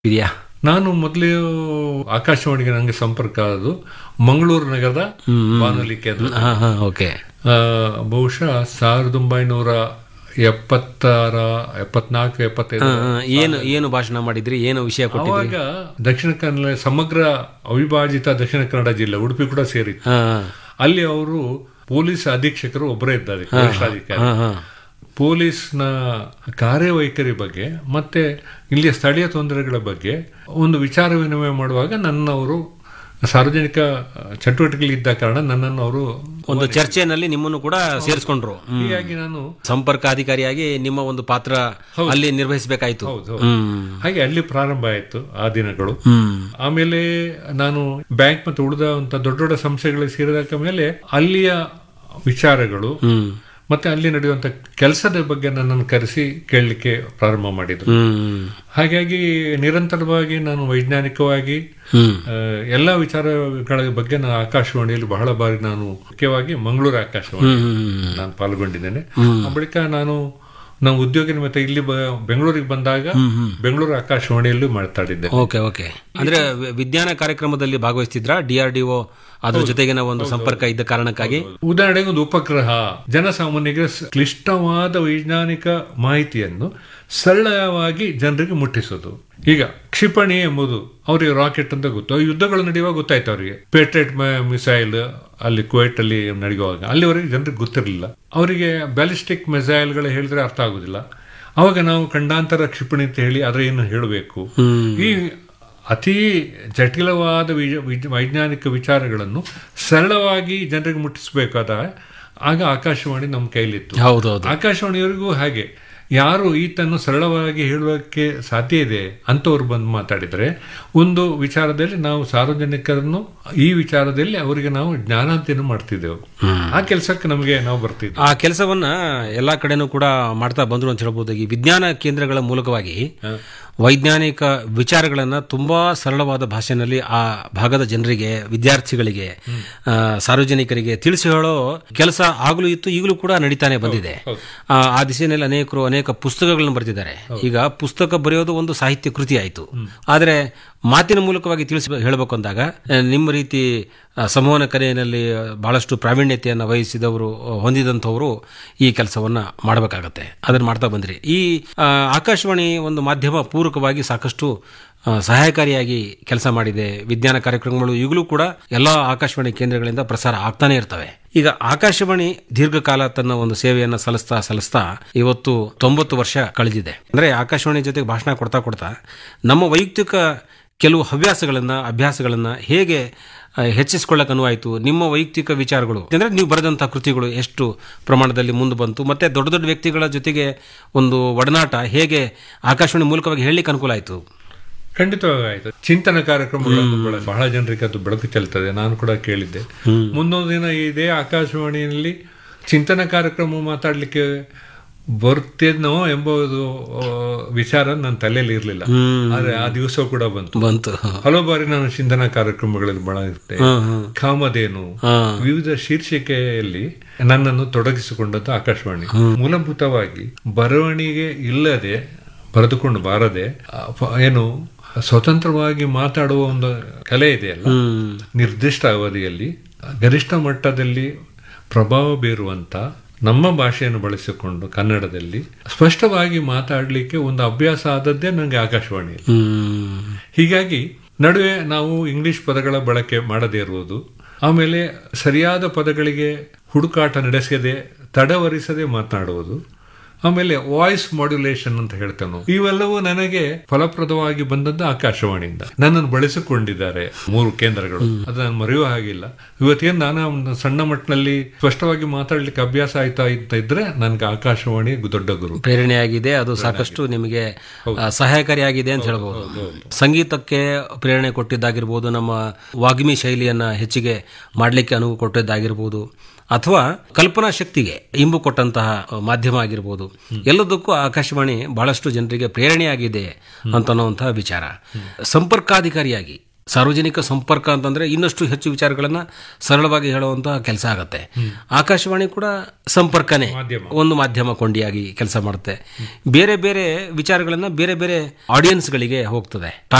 ಇದೆಯಾ ನಾನು ಮೊದಲು ಆಕಾಶವಾಣಿಗೆ ನನಗೆ ಸಂಪರ್ಕ ಆದದ್ದು ಮಂಗಳೂರು ನಗರದ ಬಾನುಲಿ ಕೇಂದ್ರ ಹಾ ಹಾ ಓಕೆ ಆ, ಬಹುಶಃ ಸಾವಿರದ ಒಂಬೈನೂರ ಎಪ್ಪತ್ತಾರ ಎಪ್ಪತ್ನಾಲ್ಕು ಎಪ್ಪತ್ತೈದು ಏನು ಏನು ಭಾಷಣ ಮಾಡಿದ್ರಿ ಏನು ವಿಷಯ ಕೊಟ್ಟಿದ್ರಿ ಅವಾಗ ದಕ್ಷಿಣ ಕನ್ನಡ ಸಮಗ್ರ ಅವಿಭಾಜಿತ ದಕ್ಷಿಣ ಕನ್ನಡ ಜಿಲ್ಲೆ ಉಡುಪಿ ಕೂಡ ಸೇರಿತ್ತು ಹಾ ಅಲ್ಲಿ ಅವರು ಪೊಲೀಸ್ ಅಧೀಕ್ಷಕರು ಒಬ್ಬರೇ ಇದ್ದಾರೆ ವರಿಷ್ಠಾಧಿಕಾರಿ ಹಾ ಹಾ ಪೊಲೀಸ್ನ ಕಾರ್ಯವೈಖರಿ ಬಗ್ಗೆ ಮತ್ತೆ ಇಲ್ಲಿಯ ಸ್ಥಳೀಯ ತೊಂದರೆಗಳ ಬಗ್ಗೆ ಒಂದು ವಿಚಾರ ವಿನಿಮಯ ಮಾಡುವಾಗ ನನ್ನವರು ಸಾರ್ವಜನಿಕ ಚಟುವಟಿಕೆಗಳಿದ್ದ ಕಾರಣ ನನ್ನನ್ನು ಅವರು ಒಂದು ಚರ್ಚೆನಲ್ಲಿ ನಿಮ್ಮನ್ನು ಕೂಡ ಸೇರಿಸ್ಕೊಂಡ್ರು ಹ್ಮ್. ಹೀಗಾಗಿ ನಾನು ಸಂಪರ್ಕ ಅಧಿಕಾರಿಯಾಗಿ ನಿಮ್ಮ ಒಂದು ಪಾತ್ರ ಅಲ್ಲಿ ನಿರ್ವಹಿಸಬೇಕಾಯ್ತು ಹೌದು ಹ್ಮ್ ಹಾಗೆ ಅಲ್ಲಿ ಪ್ರಾರಂಭ ಆಯಿತು ಆ ದಿನಗಳು ಹ್ಮ್ ಆಮೇಲೆ ನಾನು ಬ್ಯಾಂಕ್ ಮತ್ತು ಉಳಿದಂತ ದೊಡ್ಡ ದೊಡ್ಡ ಸಂಸ್ಥೆಗಳಿಗೆ ಸೇರಿದ ಮೇಲೆ ಅಲ್ಲಿಯ ವಿಚಾರಗಳು ಹ್ಮ್ ಮತ್ತೆ ಅಲ್ಲಿ ನಡೆಯುವಂತ ಕೆಲಸದ ಬಗ್ಗೆ ನನ್ನನ್ನು ಕರೆಸಿ ಕೇಳಲಿಕ್ಕೆ ಪ್ರಾರಂಭ ಮಾಡಿದ್ರು ಹ್ಮ್ ಹಾಗಾಗಿ ನಿರಂತರವಾಗಿ ನಾನು ವೈಜ್ಞಾನಿಕವಾಗಿ ಹ್ಮ್ ಆ, ಎಲ್ಲಾ ವಿಚಾರಗಳ ಬಗ್ಗೆ ನಾನು ಆಕಾಶವಾಣಿಯಲ್ಲಿ ಬಹಳ ಬಾರಿ ನಾನು ಮುಖ್ಯವಾಗಿ ಮಂಗಳೂರು ಆಕಾಶವಾಣಿ ಹ್ಮ್ ನಾನು ಪಾಲ್ಗೊಂಡಿದ್ದೇನೆ ಆ ಬಳಿಕ ನಾನು ನಾವು ಉದ್ಯೋಗ ನಿಮಿತ್ತ ಇಲ್ಲಿ ಬ- ಬೆಂಗಳೂರಿಗೆ ಬಂದಾಗ ಬೆಂಗಳೂರು ಆಕಾಶವಾಣಿಯಲ್ಲೂ ಮಾತಾಡಿದ್ದೆ ಓಕೆ ಓಕೆ ಅಂದ್ರೆ ವಿ- ವಿಜ್ಞಾನ ಕಾರ್ಯಕ್ರಮದಲ್ಲಿ ಭಾಗವಹಿಸ್ತಿದ್ರ ಡಿ ಆರ್ ಡಿ ಒ ಅದ್ರ ಜೊತೆಗಿನ ಒಂದು ಸಂಪರ್ಕ ಇದ್ದ ಕಾರಣಕ್ಕಾಗಿ ಉದಾಹರಣೆಗೆ ಒಂದು ಉಪಗ್ರಹ ಜನಸಾಮಾನ್ಯರಿಗೆ ಸ- ಕ್ಲಿಷ್ಟವಾದ ವೈಜ್ಞಾನಿಕ ಮಾಹಿತಿಯನ್ನು ಸರಳವಾಗಿ ಜನರಿಗೆ ಮುಟ್ಟಿಸೋದು ಈಗ ಕ್ಷಿಪಣಿ ಎಂಬುದು ಅವರಿಗೆ ರಾಕೆಟ್ ಅಂತ ಗೊತ್ತು ಅವು ಯುದ್ಧಗಳು ನಡೆಯುವಾಗ ಗೊತ್ತಾಯ್ತು ಅವರಿಗೆ ಪೇಟ್ರೇಟ್ ಮಿಸೈಲ್ ಅಲ್ಲಿ ಕುವೈಟ್ ಅಲ್ಲಿ ನಡೆಯುವಾಗ ಅಲ್ಲಿವರೆಗೆ ಜನರಿಗೆ ಗೊತ್ತಿರಲಿಲ್ಲ ಅವರಿಗೆ ಬ್ಯಾಲಿಸ್ಟಿಕ್ ಮಿಸೈಲ್ಗಳು ಹೇಳಿದ್ರೆ ಅರ್ಥ ಆಗುದಿಲ್ಲ ಅವಾಗ ನಾವು ಖಂಡಾಂತರ ಕ್ಷಿಪಣಿ ಅಂತ ಹೇಳಿ ಅದರ ಏನು ಹೇಳಬೇಕು ಈ ಅತಿ ಜಟಿಲವಾದ ವಿಜ- ವಿಜ- ವೈಜ್ಞಾನಿಕ ವಿಚಾರಗಳನ್ನು ಸರಳವಾಗಿ ಜನರಿಗೆ ಮುಟ್ಟಿಸಬೇಕಾದ ಆಗ ಆಕಾಶವಾಣಿ ನಮ್ಮ ಕೈಲಿತ್ತು ಹೌದೌದು ಆಕಾಶವಾಣಿಯವರಿಗೂ ಹಾಗೆ ಯಾರು ಈತನ್ನು ಸರಳವಾಗಿ ಹೇಳುವಕ್ಕೆ ಸಾಧ್ಯ ಇದೆ ಅಂತವ್ರು ಬಂದು ಮಾತಾಡಿದರೆ ಒಂದು ವಿಚಾರದಲ್ಲಿ ನಾವು ಸಾರ್ವಜನಿಕರನ್ನು ಈ ವಿಚಾರದಲ್ಲಿ ಅವರಿಗೆ ನಾವು ಜ್ಞಾನಾಂತಿಯನ್ನು ಮಾಡ್ತಿದ್ದೆವು ಆ ಕೆಲಸಕ್ಕೆ ನಮಗೆ ನಾವು ಬರ್ತಿದ್ವಿ ಆ ಕೆಲಸವನ್ನ ಎಲ್ಲಾ ಕಡೆನೂ ಕೂಡ ಮಾಡ್ತಾ ಬಂದ್ರು ಅಂತ ಹೇಳ್ಬೋದು ಈ ವಿಜ್ಞಾನ ಕೇಂದ್ರಗಳ ಮೂಲಕವಾಗಿ ವೈಜ್ಞಾನಿಕ ವಿಚಾರಗಳನ್ನ ತುಂಬಾ ಸರಳವಾದ ಭಾಷೆನಲ್ಲಿ ಆ ಭಾಗದ ಜನರಿಗೆ ವಿದ್ಯಾರ್ಥಿಗಳಿಗೆ ಆ, ಸಾರ್ವಜನಿಕರಿಗೆ ತಿಳಿಸಿ ಹೇಳೋ ಕೆಲಸ ಆಗಲೂ ಇತ್ತು ಈಗಲೂ ಕೂಡ ನಡೀತಾನೆ ಬಂದಿದೆ ಆ, ಆ ದಿಶೆಯಲ್ಲಿ ಅನೇಕರು ಅನೇಕ ಪುಸ್ತಕಗಳನ್ನು ಬರೆದಿದ್ದಾರೆ ಈಗ ಪುಸ್ತಕ ಬರೆಯೋದು ಒಂದು ಸಾಹಿತ್ಯ ಕೃತಿ ಆಯಿತು ಆದರೆ ಮಾತಿನ ಮೂಲಕವಾಗಿ ತಿಳಿಸಿ ಹೇಳಬೇಕು ಅಂದಾಗ ಆ, ನಿಮ್ಮ ರೀತಿ ಆ, ಸಂವಹನ ಕಲೆಯಲ್ಲಿ ಬಹಳಷ್ಟು ಪ್ರಾವೀಣ್ಯತೆಯನ್ನು ವಹಿಸಿದವರು ಆ, ಹೊಂದಿದಂಥವರು ಈ ಕೆಲಸವನ್ನ ಮಾಡಬೇಕಾಗತ್ತೆ ಅದನ್ನು ಮಾಡ್ತಾ ಬಂದ್ರಿ ಈ ಆ, ಆಕಾಶವಾಣಿ ಒಂದು ಮಾಧ್ಯಮ ಪೂರಕವಾಗಿ ಸಾಕಷ್ಟು ಆ, ಸಹಾಯಕಾರಿಯಾಗಿ ಕೆಲಸ ಮಾಡಿದೆ ವಿಜ್ಞಾನ ಕಾರ್ಯಕ್ರಮಗಳು ಈಗಲೂ ಕೂಡ ಎಲ್ಲಾ ಆಕಾಶವಾಣಿ ಕೇಂದ್ರಗಳಿಂದ ಪ್ರಸಾರ ಆಗ್ತಾನೆ ಇರ್ತವೆ ಈಗ ಆಕಾಶವಾಣಿ ದೀರ್ಘಕಾಲ ತನ್ನ ಒಂದು ಸೇವೆಯನ್ನ ಸಲ್ಲಿಸ್ತಾ ಸಲ್ಲಿಸ್ತಾ ಇವತ್ತು ತೊಂಬತ್ತು ವರ್ಷ ಕಳೆದಿದೆ ಅಂದ್ರೆ ಆಕಾಶವಾಣಿ ಜೊತೆಗೆ ಭಾಷಣ ಕೊಡ್ತಾ ಕೊಡ್ತಾ ನಮ್ಮ ವೈಯಕ್ತಿಕ ಕೆಲವು ಹವ್ಯಾಸಗಳನ್ನ ಅಭ್ಯಾಸಗಳನ್ನ ಹೇಗೆ ಆ, ಹೆಚ್ಚಿಸ್ಕೊಳ್ಳಕ್ಕೆ ಅನುವಾಯಿತು ನಿಮ್ಮ ವೈಯಕ್ತಿಕ ವಿಚಾರಗಳು ಅಂದ್ರೆ ನೀವು ಬರೆದಂತಹ ಕೃತಿಗಳು ಎಷ್ಟು ಪ್ರಮಾಣದಲ್ಲಿ ಮುಂದೆ ಬಂತು ಮತ್ತೆ ದೊಡ್ಡ ದೊಡ್ಡ ವ್ಯಕ್ತಿಗಳ ಜೊತೆಗೆ ಒಂದು ಒಡನಾಟ ಹೇಗೆ ಆಕಾಶವಾಣಿ ಮೂಲಕವಾಗಿ ಹೇಳಲಿಕ್ಕೆ ಅನುಕೂಲ ಆಯಿತು ಖಂಡಿತವಾಗಿ ಆಯ್ತು ಚಿಂತನ ಕಾರ್ಯಕ್ರಮಗಳನ್ನು ಬೆಳ- ಬಹಳ ಜನರಿಗೆ ಅದು ಬೆಳಕು ಚೆಲ್ತದೆ ನಾನು ಕೂಡ ಕೇಳಿದ್ದೆ ಮುಂದೊಂದು ದಿನ ಇದೇ ಆಕಾಶವಾಣಿಯಲ್ಲಿ ಚಿಂತನ ಕಾರ್ಯಕ್ರಮ ಮಾತಾಡ್ಲಿಕ್ಕೆ ಬರ್ತೇನೋ ಎಂಬುದು ಆ, ವಿಚಾರ ನನ್ನ ತಲೆಯಲ್ಲಿ ಇರಲಿಲ್ಲ ಆದ್ರೆ ಆ ದಿವಸ ಕೂಡ ಬಂತು ಬಂತು ಹಲವು ಬಾರಿ ನಾನು ಚಿಂತನ ಕಾರ್ಯಕ್ರಮಗಳಲ್ಲಿ ಬಳಗಿದ್ದೆ ಕಾಮಧೇನು ಹಾ. ವಿವಿಧ ಶೀರ್ಷಿಕೆಯಲ್ಲಿ ನನ್ನನ್ನು ತೊಡಗಿಸಿಕೊಂಡದ್ದು ಆಕಾಶವಾಣಿ ಮೂಲಭೂತವಾಗಿ ಬರವಣಿಗೆ ಇಲ್ಲದೆ ಬರೆದುಕೊಂಡು ಬಾರದೆ ಆ, ಪ- ಏನು ಸ್ವತಂತ್ರವಾಗಿ ಮಾತಾಡುವ ಒಂದು ಕಲೆ ಇದೆಯಲ್ಲ ಹ್ಮ್ ನಿರ್ದಿಷ್ಟ ಅವಧಿಯಲ್ಲಿ ಗರಿಷ್ಠ ಮಟ್ಟದಲ್ಲಿ ಪ್ರಭಾವ ಬೀರುವಂತ ನಮ್ಮ ಭಾಷೆಯನ್ನು ಬಳಸಿಕೊಂಡು ಕನ್ನಡದಲ್ಲಿ ಸ್ಪಷ್ಟವಾಗಿ ಮಾತಾಡಲಿಕ್ಕೆ ಒಂದು ಅಭ್ಯಾಸ ಆದದ್ದೇ ನನಗೆ ಆಕಾಶವಾಣಿಯಲ್ಲಿ ಹ್ಮ್ ಹೀಗಾಗಿ ನಡುವೆ ನಾವು ಇಂಗ್ಲಿಷ್ ಪದಗಳ ಬಳಕೆ ಮಾಡದೇ ಇರುವುದು ಆಮೇಲೆ ಸರಿಯಾದ ಪದಗಳಿಗೆ ಹುಡುಕಾಟ ನಡೆಸದೆ ತಡವರಿಸದೆ ಮಾತನಾಡುವುದು ಆಮೇಲೆ ವಾಯ್ಸ್ ಮಾಡ್ಯುಲೇಷನ್ ಅಂತ ಹೇಳ್ತೇವೆ ನಾವು ಇವೆಲ್ಲವೂ ನನಗೆ ಫಲಪ್ರದವಾಗಿ ಬಂದದ್ದು ಆಕಾಶವಾಣಿಯಿಂದ ನನ್ನನ್ನು ಬಳಸಿಕೊಂಡಿದ್ದಾರೆ ಮೂರು ಕೇಂದ್ರಗಳು ಅದು ನಾನು ಮರೆಯುವ ಹಾಗಿಲ್ಲ ಇವತ್ತೇನು ನಾನು ಒಂದು ಸಣ್ಣ ಮಟ್ಟಿನಲ್ಲಿ ಸ್ಪಷ್ಟವಾಗಿ ಮಾತಾಡ್ಲಿಕ್ಕೆ ಅಭ್ಯಾಸ ಆಯ್ತಾ ಅಂತ ಇದ್ರೆ ನನಗೆ ಆಕಾಶವಾಣಿ ದೊಡ್ಡ ಗುರು ಪ್ರೇರಣೆಯಾಗಿದೆ ಅದು ಸಾಕಷ್ಟು ನಿಮಗೆ ಆ, ಸಹಾಯಕಾರಿಯಾಗಿದೆ ಅಂತ ಹೇಳ್ಬೋದು ಸಂಗೀತಕ್ಕೆ ಪ್ರೇರಣೆ ಕೊಟ್ಟಿದ್ದಾಗಿರ್ಬೋದು ನಮ್ಮ ವಾಗ್ಮಿ ಶೈಲಿಯನ್ನ ಹೆಚ್ಚಿಗೆ ಮಾಡಲಿಕ್ಕೆ ಅನುವು ಕೊಟ್ಟಿದ್ದಾಗಿರ್ಬೋದು ಅಥವಾ ಕಲ್ಪನಾ ಶಕ್ತಿಗೆ ಇಂಬು ಕೊಟ್ಟಂತಹ ಮಾಧ್ಯಮ ಆಗಿರ್ಬೋದು ಎಲ್ಲದಕ್ಕೂ ಆಕಾಶವಾಣಿ ಬಹಳಷ್ಟು ಜನರಿಗೆ ಪ್ರೇರಣೆಯಾಗಿದೆ ಅಂತ ಅನ್ನುವಂತಹ ವಿಚಾರ ಸಂಪರ್ಕಾಧಿಕಾರಿಯಾಗಿ ಸಾರ್ವಜನಿಕ ಸಂಪರ್ಕ ಅಂತಂದ್ರೆ ಇನ್ನಷ್ಟು ಹೆಚ್ಚು ವಿಚಾರಗಳನ್ನ ಸರಳವಾಗಿ ಹೇಳುವಂತಹ ಕೆಲಸ ಆಗತ್ತೆ ಆಕಾಶವಾಣಿ ಕೂಡ ಸಂಪರ್ಕನೇ ಮಾಧ್ಯಮ. ಒಂದು ಮಾಧ್ಯಮ ಕೊಂಡಿಯಾಗಿ ಕೆಲಸ ಮಾಡುತ್ತೆ ಬೇರೆ ಬೇರೆ ವಿಚಾರಗಳನ್ನ ಬೇರೆ ಬೇರೆ ಆಡಿಯನ್ಸ್ಗಳಿಗೆ ಹೋಗ್ತದೆ